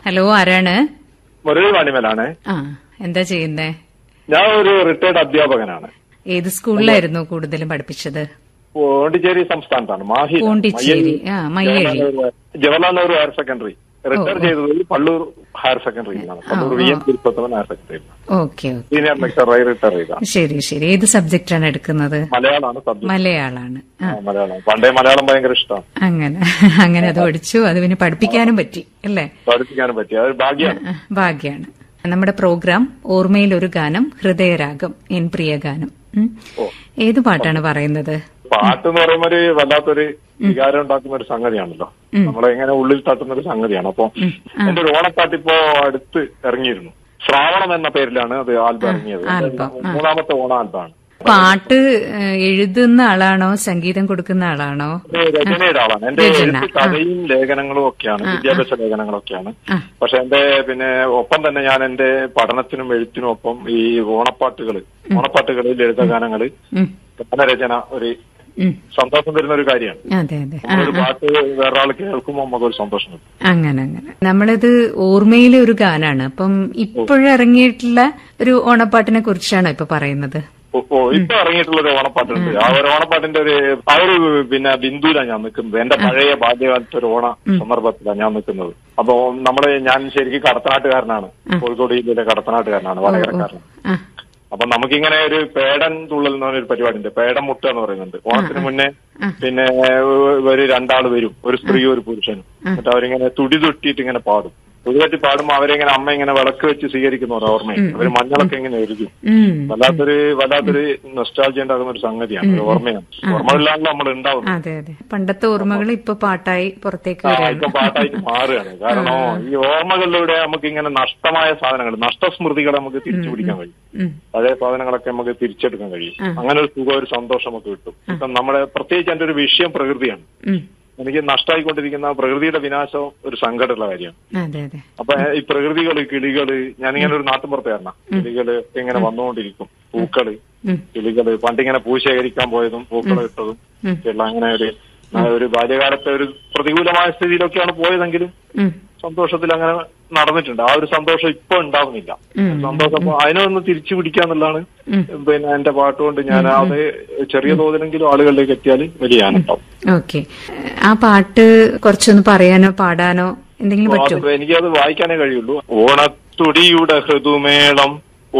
Hello ആരാണ് മുരളി വാണിമലാണ് ആ എന്താ ചെയ്യുന്നേ ഞാൻ ഒരു റിട്ടയർഡ് അധ്യാപകനാണ് ഏത് സ്കൂളിലായിരുന്നു കൂടുതലും പഠിപ്പിച്ചത് പോണ്ടിച്ചേരി സംസ്ഥാനത്താണ് മാഹി പോണ്ടിച്ചേരി ആ Mayyazhi Jawaharlal Nehru higher secondary retire ചെയ്തത് പള്ളൂർ ഹയർ സെക്കൻഡറിയിലാണ് Pallur V M Thiruppathavan higher secondary okay okay senior ലെക്ചറായി റിട്ടയർ ചെയ്ത ശരി ശരി ഏത് സബ്ജക്റ്റാണ് എടുക്കുന്നത് മലയാളമാണ് സബ്ജക്ട് മലയാളാണ് ആ മലയാളം പണ്ടേ മലയാളം ഭയങ്കര ഇഷ്ടമാണ് അങ്ങനെ അങ്ങനെ അത് പഠിച്ചു അത് പിന്നെ പഠിപ്പിക്കാനും പറ്റി അല്ലേ പഠിപ്പിക്കാനും പറ്റി അത് ഭാഗ്യമാണ് ആ, ഭാഗ്യാണ് നമ്മുടെ പ്രോഗ്രാം ഓർമ്മയിൽ ഒരു ഗാനം ഹൃദയരാഗം എൻ പ്രിയ ഗാനം ഉം. ഏത് പാട്ടാണ് പറയുന്നത് പാട്ട് എന്ന് പറയുമ്പോ ഒരു വല്ലാത്തൊരു വികാരം ഉണ്ടാക്കുന്ന ഒരു സംഗതിയാണല്ലോ നമ്മളെ എങ്ങനെ ഉള്ളിൽ തട്ടുന്ന ഒരു സംഗതിയാണ് അപ്പൊ എന്റെ ഒരു ഓണപ്പാട്ട് ഇപ്പോ അടുത്ത് ഇറങ്ങിയിരുന്നു ശ്രാവണം എന്ന പേരിലാണ് അത് ആൽബം ഇറങ്ങിയത് ആൽബം, മൂന്നാമത്തെ ഓണ ആൽബമാണ് പാട്ട് ഏ, എഴുതുന്ന ആളാണോ സംഗീതം കൊടുക്കുന്ന ആളാണോ ഇത് രചനയുടെ ആളാണ് എന്റെ രചന, എഴുത്ത് കഥയും ലേഖനങ്ങളും ഒക്കെയാണ് വിദ്യാഭ്യാസ ലേഖനങ്ങളൊക്കെയാണ് പക്ഷെ എന്റെ പിന്നെ ഒപ്പം തന്നെ ഞാൻ എന്റെ പഠനത്തിനും എഴുത്തിനും ഒപ്പം ഈ ഓണപ്പാട്ടുകൾ ഓണപ്പാട്ടുകൾ ലളിതഗാനങ്ങള് ഉം, ഗാനരചന ഒരു ഉം. സന്തോഷം തരുന്ന ഒരു കാര്യമാണ് അതെ അതെ ആ, ഒരു പാട്ട് വേറൊരാൾ കേൾക്കുമ്പോൾ നമുക്ക് ഒരു സന്തോഷം കിട്ടും അങ്ങനെ അങ്ങനെ നമ്മളിത് ഓർമ്മയിലെ ഒരു ഗാനാണ് അപ്പം ഇപ്പോഴിറങ്ങിയിട്ടുള്ള ഒരു ഓണപ്പാട്ടിനെ കുറിച്ചാണ് ഇപ്പൊ പറയുന്നത് ഓ, ഓ ഇപ്പൊ ഇറങ്ങിയിട്ടുള്ള ഒരു ഓണപ്പാട്ടുണ്ട് ആ ഒരു ഓണപ്പാട്ടിന്റെ ഒരു ആ ഒരു പിന്നെ ബിന്ദുവിലാണ് ഞാൻ നിൽക്കുന്നത് എന്റെ പഴയ ബാല്യകാലത്തെ ഒരു ഓണ സന്ദർഭത്തിലാണ് ഞാൻ നിൽക്കുന്നത് അപ്പൊ നമ്മള് ഞാൻ ശരിക്കും കടത്തനാട്ടുകാരനാണ് കോഴിക്കോട് ജില്ലയിലെ കടത്തനാട്ടുകാരനാണ് വടകരക്കാരനാണ് ആ അപ്പൊ നമുക്കിങ്ങനെ ഒരു പേടൻ തുള്ളൽ എന്ന് പറഞ്ഞൊരു പരിപാടി ഉണ്ട് പേടൻ മുട്ട എന്ന് പറയുന്നുണ്ട് ഓണത്തിന് മുന്നേ പിന്നെ ഒരു രണ്ടാള് വരും ഒരു സ്ത്രീ ഒരു പുരുഷനും എന്നിട്ട് അവരിങ്ങനെ തുടി തൊട്ടിയിട്ട് ഇങ്ങനെ പാടും തുടി തട്ടി പാടുമ്പോ അവരിങ്ങനെ അമ്മ ഇങ്ങനെ വിളക്ക് വെച്ച് സ്വീകരിക്കുന്ന ഒരു ഓർമ്മയും അവര് മഞ്ഞളൊക്കെ ഇങ്ങനെ എഴുതും ഉം. വല്ലാത്തൊരു വല്ലാത്തൊരു നൊസ്റ്റാൾജി ഉണ്ടാകുന്ന ഒരു സംഗതിയാണ് ഒരു ഓർമ്മയാണ് ഓർമ്മകളിലാണല്ലോ നമ്മൾ ഉണ്ടാവുന്നത് അതെ അതെ പണ്ടത്തെ ഓർമ്മകൾ ഇപ്പൊ പാട്ടായി പുറത്തേക്ക് ആ, വരികയാണ് ഇപ്പൊ പാട്ടായിട്ട് മാറുകയാണ് കാരണം ഈ ഓർമ്മകളിലൂടെ നമുക്ക് ഇങ്ങനെ നഷ്ടമായ സാധനങ്ങൾ നഷ്ടസ്മൃതികളെ നമുക്ക് തിരിച്ചു പിടിക്കാൻ കഴിയും ഉം. പഴയ സാധനങ്ങളൊക്കെ നമുക്ക് തിരിച്ചെടുക്കാൻ കഴിയും അങ്ങനെ ഒരു സുഖം ഒരു സന്തോഷം നമുക്ക് കിട്ടും ഇപ്പം നമ്മുടെ പ്രത്യേകിച്ച് എന്റെ ഒരു വിഷയം പ്രകൃതിയാണ് ഉം. എനിക്ക് നഷ്ടമായിക്കൊണ്ടിരിക്കുന്ന പ്രകൃതിയുടെ വിനാശം ഒരു സങ്കടമുള്ള കാര്യമാണ് അതെ അതെ അപ്പൊ ഈ പ്രകൃതികള് കിളികള് ഞാനിങ്ങനെ ഒരു നാട്ടുമ്പുറത്തുകാരനാ കിളികള് ഒക്കെ ഇങ്ങനെ വന്നുകൊണ്ടിരിക്കും പൂക്കള് ഉം. കിളികള് പണ്ടിങ്ങനെ പൂ ശേഖരിക്കാൻ പോയതും പൂക്കൾ ഇട്ടതും ഒക്കെയുള്ള അങ്ങനെ ഒരു ആ, ഒരു ബാല്യകാലത്തെ ഒരു പ്രതികൂലമായ സ്ഥിതിയിലൊക്കെയാണ് പോയതെങ്കിലും ഉം. സന്തോഷത്തിൽ അങ്ങനെ നടന്നിട്ടുണ്ട് ആ ഒരു സന്തോഷം ഇപ്പൊ ഉണ്ടാവുന്നില്ല സന്തോഷം അപ്പൊ അതിനൊന്ന് തിരിച്ചു പിടിക്കാന്നുള്ളതാണ് പിന്നെ എന്റെ പാട്ടുകൊണ്ട് ഞാൻ അത് ചെറിയ തോതിലെങ്കിലും ആളുകളിലേക്ക് എത്തിയാൽ വലിയ ആനന്ദം ഓക്കെ ആ പാട്ട് കുറച്ചൊന്ന് പറയാനോ പാടാനോ എന്തെങ്കിലും പറ്റുമോ അത് എനിക്കത് വായിക്കാനേ കഴിയുള്ളൂ ഓണത്തുടിയുടെ ഹൃദുമേളം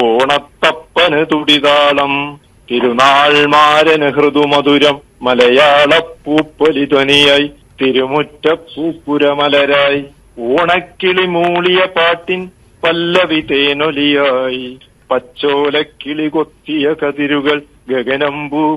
ഓണത്തപ്പന് തുടിതാളം തിരുനാൾമാരന് ഹൃദുമധുരം മലയാള പൂപ്പൊലി ധ്വനിയായി തിരുമുറ്റ പൂപ്പുരമലരായി ഓണക്കിളി മൂളിയ പാട്ടിൻ പല്ലവി തേനൊലിയായി പച്ചോലക്കിളി കൊത്തിയ കതിരുകൾ ഗഗനം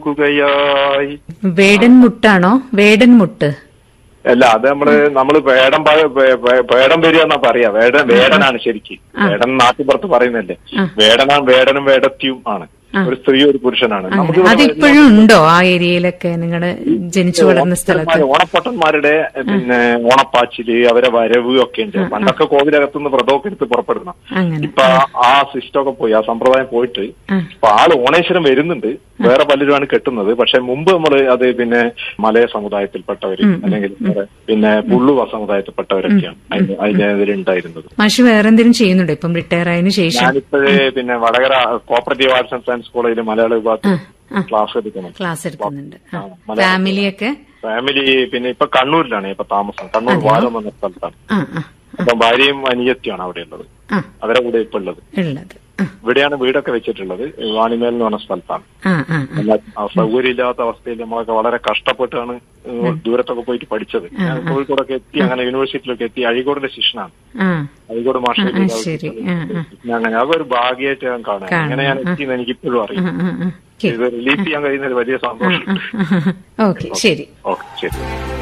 പൂകുകയായി വേടൻ മുട്ടാണോ വേടൻ മുട്ട് അല്ല അത് നമ്മള് നമ്മള് വേടം പ- വേ- വേ- വേടം വരിക എന്നാ പറയാ വേടൻ വേടനാണ് ശരിക്ക് വേടൻ നാട്ടിൻപുറത്ത് പറയുന്നല്ലേ വേടനാണ് വേടനും വേടത്തിയും ആണ് ഒരു സ്ത്രീ ഒരു പുരുഷനാണ് നമുക്ക് ഇവിടെ അതിപ്പോഴും ഉണ്ടോ ആ ഏരിയയിലൊക്കെ നിങ്ങള് ജനിച്ചു വളർന്ന സ്ഥലത്ത് ഓണപ്പൊട്ടന്മാര് ഓണപ്പൊട്ടന്മാരുടെ പിന്നെ ഓണപ്പാച്ചില് അവരെ വരവ് ഒക്കെ ഉണ്ട് പണ്ടൊക്കെ കോവിലകത്തുനിന്ന് വ്രതമൊക്കെ എടുത്ത് പുറപ്പെടുന്ന അങ്ങനെ ഇപ്പൊ ആ സിസ്റ്റം ഒക്കെ പോയി ആ സമ്പ്രദായം പോയിട്ട് ആ. ഇപ്പൊ ആള് ഓണേശ്വരം വരുന്നുണ്ട് വേറെ പലരുമാണ് കെട്ടുന്നത് പക്ഷെ മുമ്പ് നമ്മള് അത് പിന്നെ മലയ സമുദായത്തിൽപ്പെട്ടവര് അല്ലെങ്കിൽ വേറെ പിന്നെ പുള്ളുവ സമുദായത്തിൽപ്പെട്ടവരൊക്കെയാണ് അതിന് അതിനെതിരെ ഉണ്ടായിരുന്നത് മാഷി വേറെന്തെങ്കിലും ചെയ്യുന്നുണ്ടോ ഇപ്പം റിട്ടയർ ആയതിനു ശേഷം ഞാനിപ്പോഴേ പിന്നെ Vadakara cooperative arts and science കോളേജിൽ മലയാള വിഭാഗത്തിൽ ക്ലാസ് എടുക്കണം ക്ലാസ് എടുക്കുന്നുണ്ട് ആ, മലയാളം. ഫാമിലിയൊക്കെ ഫാമിലി പിന്നെ ഇപ്പൊ കണ്ണൂരിലാണ് ഇപ്പൊ താമസം കണ്ണൂർ വാരം എന്ന സ്ഥലത്താണ് ആ ആ അപ്പൊ ഭാര്യയും അനിയത്തിയാണ് അവിടെ ഉള്ളത് ആ അവരെ കൂടെ ഇപ്പൊ ഉള്ളത് ഉള്ളത് ആ ഇവിടെയാണ് വീടൊക്കെ വെച്ചിട്ടുള്ളത് വാണിമേൽ എന്ന് പറഞ്ഞ സ്ഥലത്താണ് ആ ആ ആ. എല്ലാ ആ സൗകര്യമില്ലാത്ത അവസ്ഥയിൽ നമ്മളൊക്കെ വളരെ കഷ്ടപ്പെട്ടാണ് ദൂരത്തൊക്കെ പോയിട്ട് പഠിച്ചത് ഞാൻ കോഴിക്കോടൊക്കെ എത്തി അങ്ങനെ യൂണിവേഴ്സിറ്റിയിലൊക്കെ എത്തി അഴീക്കോടിന്റെ ശിക്ഷണാണ് ആ അഴീക്കോട് മാഷ ആ, ശരി ആ ആ അങ്ങനെ അതൊരു ഭാഗ്യമായിട്ട് ഞാൻ കാണാം അങ്ങനെ ഞാൻ എത്തിയെന്ന് എനിക്ക് ഇപ്പോഴും അറിയാം ആ ആ ആ ഇത് റിലീസ് ചെയ്യാൻ കഴിയുന്ന ഒരു വലിയ സന്തോഷം ഓക്കെ ശരി ഓക്കെ ശരി